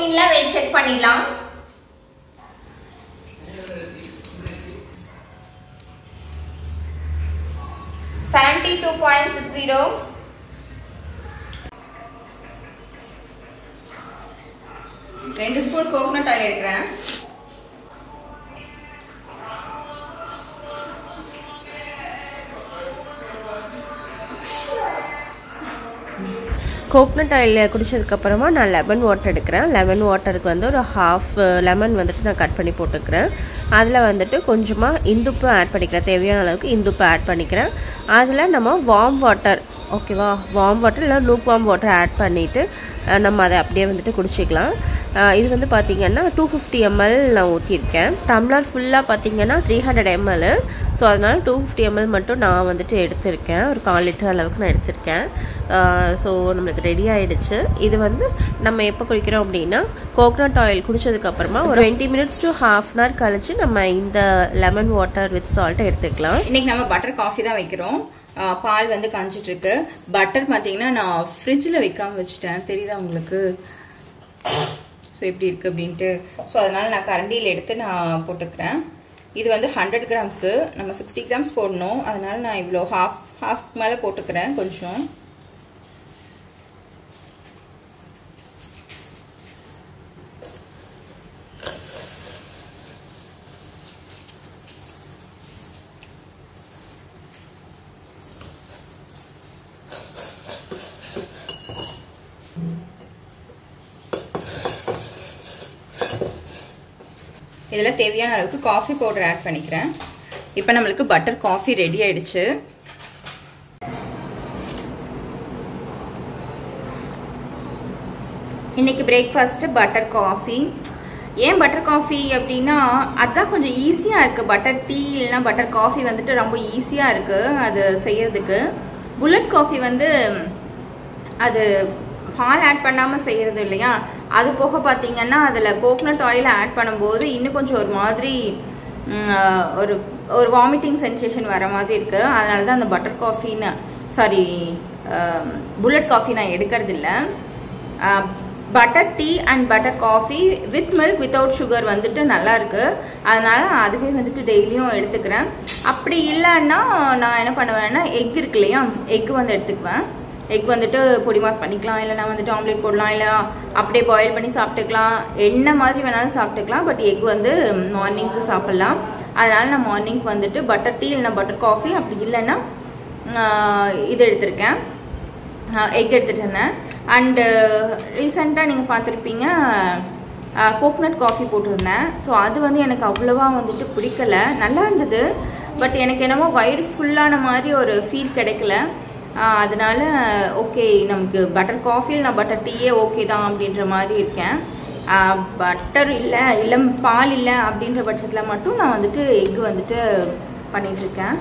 மிஷினில் weight check பண்ணிடலாம் seventy two point six zero ரெண்டு ஸ்பூன் கோகனட் ஆயில் எடுக்கிறேன் கோக்னட் ஆயில் குடித்ததுக்கப்புறமா நான் லெமன் வாட்டர் எடுக்கிறேன் லெமன் வாட்டருக்கு வந்து ஒரு ஹாஃப் லெமன் வந்துட்டு நான் கட் பண்ணி போட்டுக்கிறேன் அதில் வந்துட்டு கொஞ்சமாக இந்துப்பு ஆட் பண்ணிக்கிறேன் தேவையான அளவுக்கு இந்துப்பு ஆட் பண்ணிக்கிறேன் அதில் நம்ம வார்ம் வாட்டர் ஓகேவா வார்ம் வாட்டர் இல்லை லூப் வார்ம் வாட்டர் ஆட் பண்ணிவிட்டு நம்ம அதை அப்படியே வந்துட்டு குடிச்சிக்கலாம் இது வந்து பார்த்திங்கன்னா டூ ஃபிஃப்டி எம்எல் நான் ஊற்றிருக்கேன் டம்ளர் ஃபுல்லாக பார்த்திங்கன்னா த்ரீ ஹண்ட்ரட் எம்எல் ஸோ அதனால் டூ ஃபிஃப்டி எம்எல் மட்டும் நான் வந்துட்டு எடுத்திருக்கேன் ஒரு கால் லிட்டர் அளவுக்கு நான் எடுத்திருக்கேன் ஸோ நம்மளுக்கு ரெடி ஆகிடுச்சு இது வந்து நம்ம எப்போ குடிக்கிறோம் அப்படின்னா கோகனட் ஆயில் குடித்ததுக்கப்புறமா ஒரு twenty minutes to half an hour கழிச்சு நம்ம இந்த லெமன் வாட்டர் வித் சால்ட்டை எடுத்துக்கலாம் இன்னைக்கு நம்ம பட்டர் காஃபி தான் வைக்கிறோம் பால் வந்து காஞ்சிட்டு இருக்கு பட்டர் பார்த்தீங்கன்னா நான் ஃப்ரிட்ஜில் வைக்காம வச்சுட்டேன் தெரியுதா உங்களுக்கு ஸோ எப்படி இருக்குது அப்படின்ட்டு ஸோ அதனால் நான் கரண்டியில் எடுத்து நான் போட்டுக்கிறேன் இது வந்து ஹண்ட்ரட் கிராம்ஸு நம்ம சிக்ஸ்டி கிராம்ஸ் போடணும் அதனால் நான் இவ்வளோ ஹாஃப் ஹாஃப் மேலே போட்டுக்கிறேன் கொஞ்சம் இதில் தேவையான அளவுக்கு காஃபி பவுடர் ஆட் பண்ணிக்கிறேன் இப்போ நம்மளுக்கு பட்டர் காஃபி ரெடி ஆயிடுச்சு இன்னைக்கு பிரேக்ஃபாஸ்ட்டு பட்டர் காஃபி ஏன் பட்டர் காஃபி அப்படின்னா அதான் கொஞ்சம் ஈஸியாக இருக்குது பட்டர் டீ இல்லைனா பட்டர் காஃபி வந்துட்டு ரொம்ப ஈஸியாக இருக்குது அது செய்யறதுக்கு புல்லட் காஃபி வந்து அது பால் ஆட் பண்ணாமல் செய்கிறது இல்லையா அது போக பார்த்தீங்கன்னா அதில் கோகனட் ஆயில் ஆட் பண்ணும்போது இன்னும் கொஞ்சம் ஒரு மாதிரி ஒரு ஒரு வாமிட்டிங் சென்சேஷன் வர மாதிரி இருக்குது அதனால தான் அந்த பட்டர் காஃபின்னு சாரி புல்லட் காஃபி நான் எடுக்கிறது இல்லை butter tea and butter coffee with milk without sugar வந்துட்டு நல்லா இருக்கு அதனால அதுவே வந்துட்டு டெய்லியும் எடுத்துக்கிறேன் அப்படி இல்லைன்னா நான் என்ன பண்ணுவேன்னா எக் இருக்கு இல்லையா எக் வந்து எடுத்துக்குவேன் எக் வந்துட்டு பொடி மாஸ் பண்ணிக்கலாம் இல்லைனா வந்துட்டு ஆம்லேட் போடலாம் இல்லை அப்படியே பாயில் பண்ணி சாப்பிட்டுக்கலாம் என்ன மாதிரி வேணாலும் சாப்பிட்டுக்கலாம் பட் எக் வந்து மார்னிங்க்கு சாப்பிட்லாம் அதனால் நான் மார்னிங் வந்துட்டு பட்டர் டீ இல்லைனா பட்டர் காஃபி அப்படி இல்லைன்னா இது எடுத்திருக்கேன் எக் எடுத்துகிட்டு இருந்தேன் அண்டு ரீசெண்டாக நீங்கள் பார்த்துருப்பீங்க கோக்னட் காஃபி போட்டிருந்தேன் ஸோ அது வந்து எனக்கு அவ்வளோவா வந்துட்டு பிடிக்கல நல்லா இருந்தது பட் எனக்கு என்னமோ வயிறு ஃபுல்லான மாதிரி ஒரு ஃபீல் கிடைக்கல அதனால ஓகே நமக்கு பட்டர் காஃபியில் நான் பட்டர் டீயே ஓகே தான் அப்படின்ற மாதிரி இருக்கேன் பட்டர் இல்லை இல்லை பால் இல்லை அப்படின்ற பட்சத்தில் மட்டும் நான் வந்துட்டு எக் வந்துட்டு பண்ணிகிட்ருக்கேன்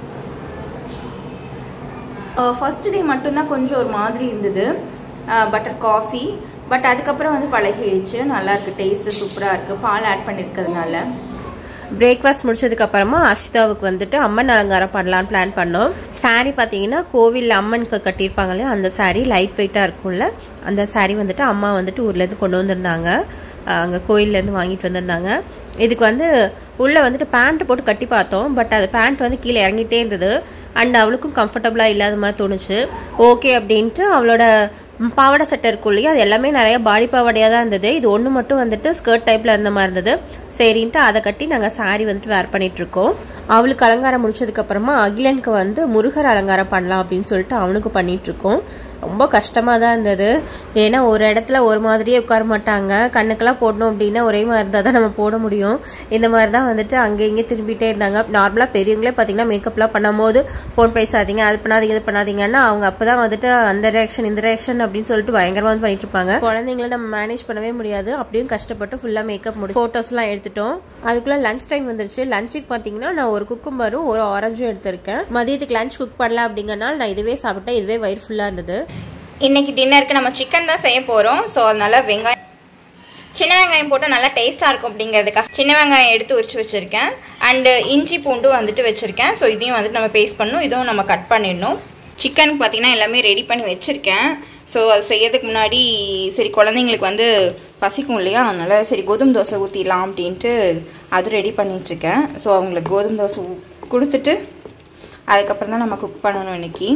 ஃபர்ஸ்ட் டே மட்டும்தான் கொஞ்சம் ஒரு மாதிரி இருந்தது பட்டர் காஃபி பட் அதுக்கப்புறம் வந்து பழகிடுச்சு நல்லா இருக்குது டேஸ்ட்டு சூப்பராக இருக்குது பால் ஆட் பண்ணியிருக்கிறதுனால பிரேக்ஃபாஸ்ட் முடிச்சதுக்கப்புறமா அர்ஷிதாவுக்கு வந்துட்டு அம்மன் அலங்காரம் பண்ணலான்னு பிளான் பண்ணோம் சாரீ பார்த்தீங்கன்னா கோவிலில் அம்மனுக்கு கட்டியிருப்பாங்க இல்லையா அந்த சாரீ லைட் வெயிட்டாக இருக்கும்ல அந்த சாரீ வந்துட்டு அம்மா வந்துட்டு ஊர்லேருந்து கொண்டு வந்திருந்தாங்க அங்கே கோயிலேருந்து வாங்கிட்டு வந்திருந்தாங்க இதுக்கு வந்து உள்ளே வந்துட்டு பேண்ட் போட்டு கட்டி பார்த்தோம் பட் அது பேண்ட் வந்து கீழே இறங்கிட்டே இருந்தது அண்ட் அவளுக்கும் கம்ஃபர்டபுளாக இல்லாத மாதிரி தோணுச்சு ஓகே அப்படின்ட்டு அவளோட பாவாடை சட்டை இருக்கும் இல்லையா அது எல்லாமே நிறைய பாடி பாவாடையாக தான் இருந்தது இது ஒன்று மட்டும் வந்துட்டு ஸ்கர்ட் டைப்பில் இருந்த மாதிரி இருந்தது சரின்ட்டு அதை கட்டி நாங்கள் சாரீ வந்துட்டு வேர் பண்ணிகிட்ருக்கோம் அவளுக்கு அலங்காரம் முடிச்சதுக்கப்புறமா அகிலனுக்கு வந்து முருகர் அலங்காரம் பண்ணலாம் அப்படின்னு சொல்லிட்டு அவனுக்கு பண்ணிகிட்ருக்கோம் ரொம்ப கஷ்டமாக தான் இருந்தது ஏன்னா ஒரு இடத்துல ஒரு மாதிரியே உட்கார மாட்டாங்க கண்ணுக்கெல்லாம் போடணும் அப்படின்னா ஒரே மாதிரி இருந்தால் தான் நம்ம போட முடியும் இந்த மாதிரி தான் வந்துட்டு அங்கே இங்கே திரும்பிட்டே இருந்தாங்க நார்மலாக பெரியவங்களே பார்த்தீங்கன்னா மேக்கப்லாம் பண்ணும்போது ஃபோன் பேசாதீங்க அது பண்ணாதீங்க இது பண்ணாதீங்கன்னா அவங்க அப்போ தான் வந்துட்டு அந்த ரியாக்ஷன் இந்த ரியாக்ஷன் அப்படின்னு சொல்லிட்டு பயங்கரமாக வந்து பண்ணிட்டு இருப்பாங்க குழந்தைங்கள நம்ம மேனேஜ் பண்ணவே முடியாது அப்படியும் கஷ்டப்பட்டு ஃபுல்லாக மேக்கப் முடி ஃபோட்டோஸ்லாம் எடுத்துட்டோம் அதுக்குள்ளே லஞ்ச் டைம் வந்துருச்சு லஞ்சுக்கு பார்த்தீங்கன்னா நான் ஒரு குக்கும்பரும் ஒரு ஆரஞ்சும் எடுத்திருக்கேன் மதியத்துக்கு லஞ்ச் குக் பண்ணல அப்படிங்கறனால நான் இதுவே சாப்பிட்டேன் இதுவே வயிறு ஃபுல்லாக இருந்தது இன்னைக்கு டின்னருக்கு நம்ம சிக்கன் தான் செய்ய போகிறோம் ஸோ அதனால வெங்காயம் சின்ன வெங்காயம் போட்டால் நல்லா டேஸ்ட்டாக இருக்கும் அப்படிங்கிறதுக்காக சின்ன வெங்காயம் எடுத்து உரிச்சு வச்சுருக்கேன் அண்டு இஞ்சி பூண்டும் வந்துட்டு வச்சுருக்கேன் ஸோ இதையும் வந்துட்டு நம்ம பேஸ்ட் பண்ணணும் இதுவும் நம்ம கட் பண்ணிடணும் சிக்கனுக்கு பார்த்தீங்கன்னா எல்லாமே ரெடி பண்ணி வச்சுருக்கேன் ஸோ அது செய்யறதுக்கு முன்னாடி சரி குழந்தைங்களுக்கு வந்து பசிக்கும் இல்லையா அதனால் சரி கோதுமை தோசை ஊற்றிடலாம் அப்படின்ட்டு அது ரெடி பண்ணிகிட்ருக்கேன் ஸோ அவங்களுக்கு கோதுமை தோசை ஊ- கொடுத்துட்டு அதுக்கப்புறம் தான் நம்ம குக் பண்ணணும் இன்னைக்கு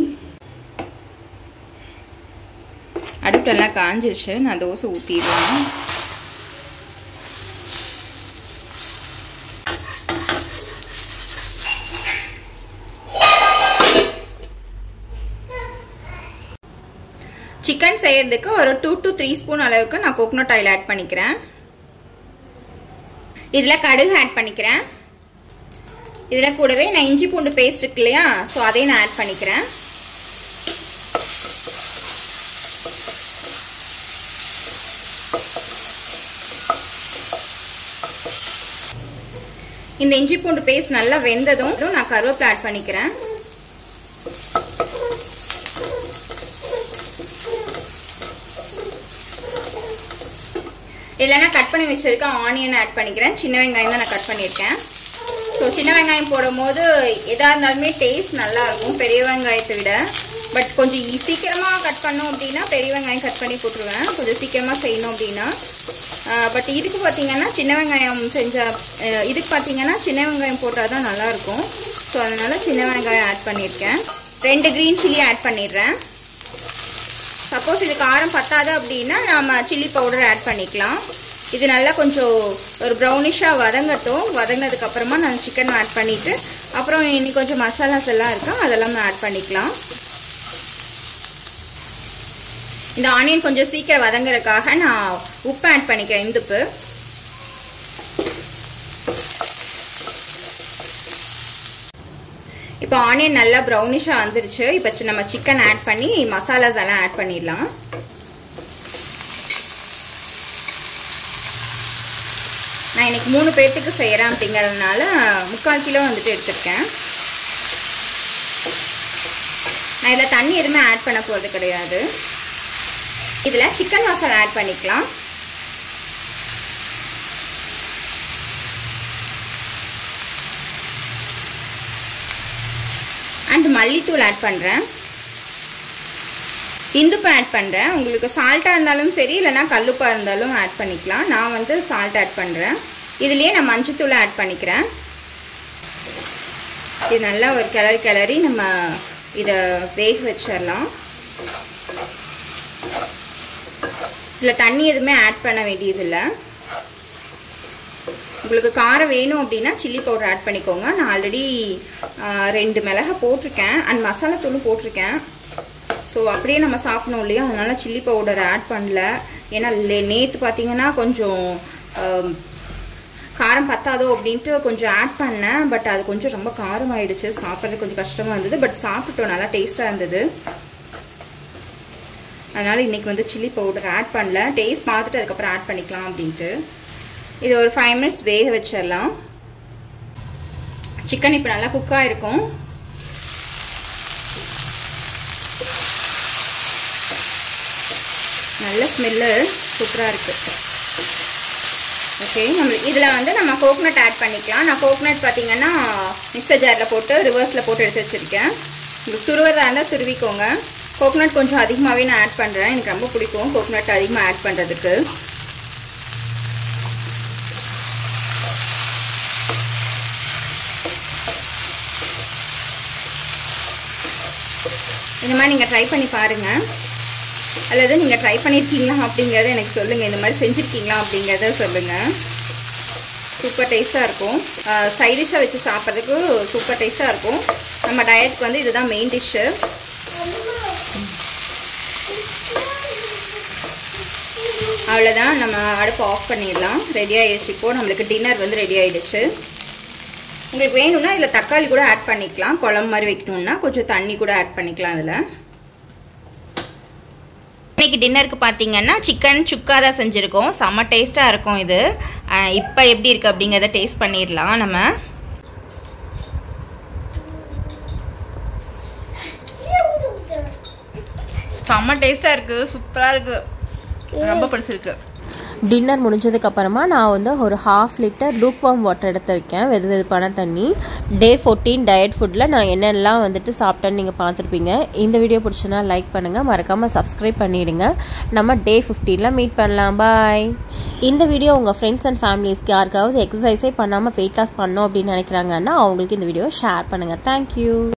அடுப்பெல்லாம் காஞ்சிருச்சு நான் தோசை ஊற்றிடலாம் சிக்கன் செய்யறதுக்கு ஒரு டூ டு த்ரீ ஸ்பூன் அளவுக்கு நான் கோகனட் ஆயில் ஆட் பண்ணிக்கிறேன் இதில் கடுகு ஆட் பண்ணிக்கிறேன் இதில் கூடவே நான் இஞ்சி பூண்டு பேஸ்ட் இருக்கு இல்லையா ஸோ அதையும் நான் ஆட் பண்ணிக்கிறேன் இந்த இஞ்சி பூண்டு பேஸ்ட் நல்லா வெந்ததும் நான் கருவேப்பிலை ஆட் பண்ணிக்கிறேன் இல்லைன்னா கட் பண்ணி வச்சுருக்க ஆனியன் ஆட் பண்ணிக்கிறேன் சின்ன வெங்காயம் தான் நான் கட் பண்ணியிருக்கேன் ஸோ சின்ன வெங்காயம் போடும்போது எதாக இருந்தாலுமே டேஸ்ட் நல்லாயிருக்கும் பெரிய வெங்காயத்தை விட பட் கொஞ்சம் ஈ- சீக்கிரமாக கட் பண்ணோம் அப்படின்னா பெரிய வெங்காயம் கட் பண்ணி போட்டுருவேன் கொஞ்சம் சீக்கிரமாக செய்யணும் அப்படின்னா பட் இதுக்கு பார்த்தீங்கன்னா சின்ன வெங்காயம் செஞ்ச அஹ், இதுக்கு பார்த்தீங்கன்னா சின்ன வெங்காயம் போட்டால் தான் நல்லாயிருக்கும் ஸோ அதனால் சின்ன வெங்காயம் ஆட் பண்ணியிருக்கேன் ரெண்டு க்ரீன் சில்லி ஆட் பண்ணிடுறேன் சப்போஸ் இது காரம் பத்தாது அப்படின்னா நம்ம சில்லி பவுடர் ஆட் பண்ணிக்கலாம் இது நல்லா கொஞ்சம் ஒரு ப்ரௌனிஷாக வதங்கட்டும் வதங்கினதுக்கப்புறமா நான் சிக்கன் ஆட் பண்ணிவிட்டு அப்புறம் இன்னி கொஞ்சம் மசாலாஸ் எல்லாம் இருக்கா அதெல்லாம் ஆட் பண்ணிக்கலாம் இந்த ஆனியன் கொஞ்சம் சீக்கிரம் வதங்குறதுக்காக நான் உப்பு ஆட் பண்ணிக்கிறேன் இந்துப்பு இப்போ ஆனியன் நல்லா ப்ரௌனிஷாக வந்துருச்சு இப்போ சி- நம்ம சிக்கன் ஆட் பண்ணி மசாலாஸ் எல்லாம் ஆட் பண்ணிடலாம் நான் இன்னைக்கு மூணு பேர்த்துக்கு செய்கிறேன் அப்படிங்கிறதுனால முக்கால் கிலோ வந்துட்டு எடுத்திருக்கேன் நான் இதில் தண்ணி எதுவுமே ஆட் பண்ண போகிறது கிடையாது இதில் சிக்கன் மசாலா ஆட் பண்ணிக்கலாம் அண்ட் மல்லித்தூள் ஆட் பண்ணுறேன் இந்துப்பு ஆட் பண்ணுறேன் உங்களுக்கு சால்ட்டாக இருந்தாலும் சரி இல்லைனா கல்லுப்பாக இருந்தாலும் ஆட் பண்ணிக்கலாம் நான் வந்து சால்ட் ஆட் பண்ணுறேன் இதுலேயே நான் மஞ்சத்தூளை ஆட் பண்ணிக்கிறேன் இது நல்லா ஒரு கிளறி கிளறி நம்ம இதை வேக வச்சிடலாம் இதில் தண்ணி எதுவுமே ஆட் பண்ண வேண்டியதில்லை உங்களுக்கு காரம் வேணும் அப்படின்னா சில்லி பவுடர் ஆட் பண்ணிக்கோங்க நான் ஆல்ரெடி ரெண்டு மிளகா போட்டிருக்கேன் அண்ட் மசாலா தூளும் போட்டிருக்கேன் ஸோ அப்படியே நம்ம சாப்பிடணும் இல்லையா அதனால சில்லி பவுடர் ஆட் பண்ணல ஏன்னா நேற்று பார்த்தீங்கன்னா கொஞ்சம் ஆம், காரம் பத்தாதோ அப்படின்ட்டு கொஞ்சம் ஆட் பண்ணேன் பட் அது கொஞ்சம் ரொம்ப காரம் ஆயிடுச்சு சாப்பிட்றது கொஞ்சம் கஷ்டமாக இருந்தது பட் சாப்பிட்டோம் நல்லா டேஸ்ட்டாக இருந்தது அதனால் இன்றைக்கி வந்து சில்லி பவுடர் ஆட் பண்ணல டேஸ்ட் பார்த்துட்டு அதுக்கப்புறம் ஆட் பண்ணிக்கலாம் அப்படின்ட்டு இது ஒரு ஃபைவ் மினிட்ஸ் வேக வச்சிடலாம் சிக்கன் இப்போ நல்லா குக் ஆகிருக்கும் நல்ல ஸ்மெல்லு சூப்பராக இருக்குது ஓகே நம்ம இதில் வந்து நம்ம கோகனட் ஆட் பண்ணிக்கலாம் நான் கோகனட் பார்த்தீங்கன்னா மிக்சர் ஜாரில் போட்டு ரிவர்ஸில் போட்டு எடுத்து வச்சுருக்கேன் உங்களுக்கு துருவதாக இருந்தால் துருவிக்கோங்க கோகனட் கொஞ்சம் அதிகமாகவே நான் ஆட் பண்ணுறேன் எனக்கு ரொம்ப பிடிக்கும் கோகனட் அதிகமாக ஆட் பண்ணுறதுக்கு இந்த மாதிரி நீங்கள் ட்ரை பண்ணி பாருங்கள் அல்லது நீங்கள் ட்ரை பண்ணியிருக்கீங்களா அப்படிங்கிறத எனக்கு சொல்லுங்கள் இந்த மாதிரி செஞ்சுருக்கீங்களா அப்படிங்கிறத சொல்லுங்கள் சூப்பர் டேஸ்ட்டாக இருக்கும் சைடிஷாக வச்சு சாப்பிட்றதுக்கு சூப்பர் டேஸ்ட்டாக இருக்கும் நம்ம டயட்க்கு வந்து இதுதான் மெயின் டிஷ்ஷு அவ்வளோதான் நம்ம அடுப்பு ஆஃப் பண்ணிடலாம் ரெடி ஆகிடுச்சு இப்போது நம்மளுக்கு டின்னர் வந்து ரெடி ஆகிடுச்சு உங்களுக்கு வேணும்னா இதில் தக்காளி கூட ஆட் பண்ணிக்கலாம் குழம்பு மாதிரி வைக்கணும்னா கொஞ்சம் தண்ணி கூட ஆட் பண்ணிக்கலாம் இதில் இன்னைக்கு டின்னருக்கு பார்த்தீங்கன்னா சிக்கன் சுக்கா தான் செஞ்சுருக்கோம் செம்ம டேஸ்ட்டாக இருக்கும் இது இப்போ எப்படி இருக்குது அப்படிங்கிறத டேஸ்ட் பண்ணிடலாம் நம்ம செம்ம டேஸ்ட்டாக இருக்குது சூப்பராக இருக்குது ரொம்ப பிடிச்சிருக்கு டின்னர் முடிஞ்சதுக்கப்புறமா நான் வந்து ஒரு half litre lukewarm water எடுத்திருக்கேன் வெது வெதுப்பான தண்ணி டே ஃபோர்டீன் டயட் ஃபுட்டில் நான் என்னெல்லாம் வந்துட்டு சாப்பிட்டேன்னு நீங்கள் பார்த்துருப்பீங்க இந்த வீடியோ பிடிச்சுன்னா லைக் பண்ணுங்கள் மறக்காமல் சப்ஸ்கிரைப் பண்ணிவிடுங்க நம்ம டே ஃபிஃப்டீனில் மீட் பண்ணலாம் பாய் இந்த வீடியோ உங்கள் ஃப்ரெண்ட்ஸ் அண்ட் ஃபேமிலிஸ்க்கு யாருக்காவது எக்ஸசைஸே பண்ணாமல் வெயிட் லாஸ் பண்ணோம் அப்படின்னு நினைக்கிறாங்கன்னா அவங்களுக்கு இந்த வீடியோ ஷேர் பண்ணுங்கள் தேங்க்யூ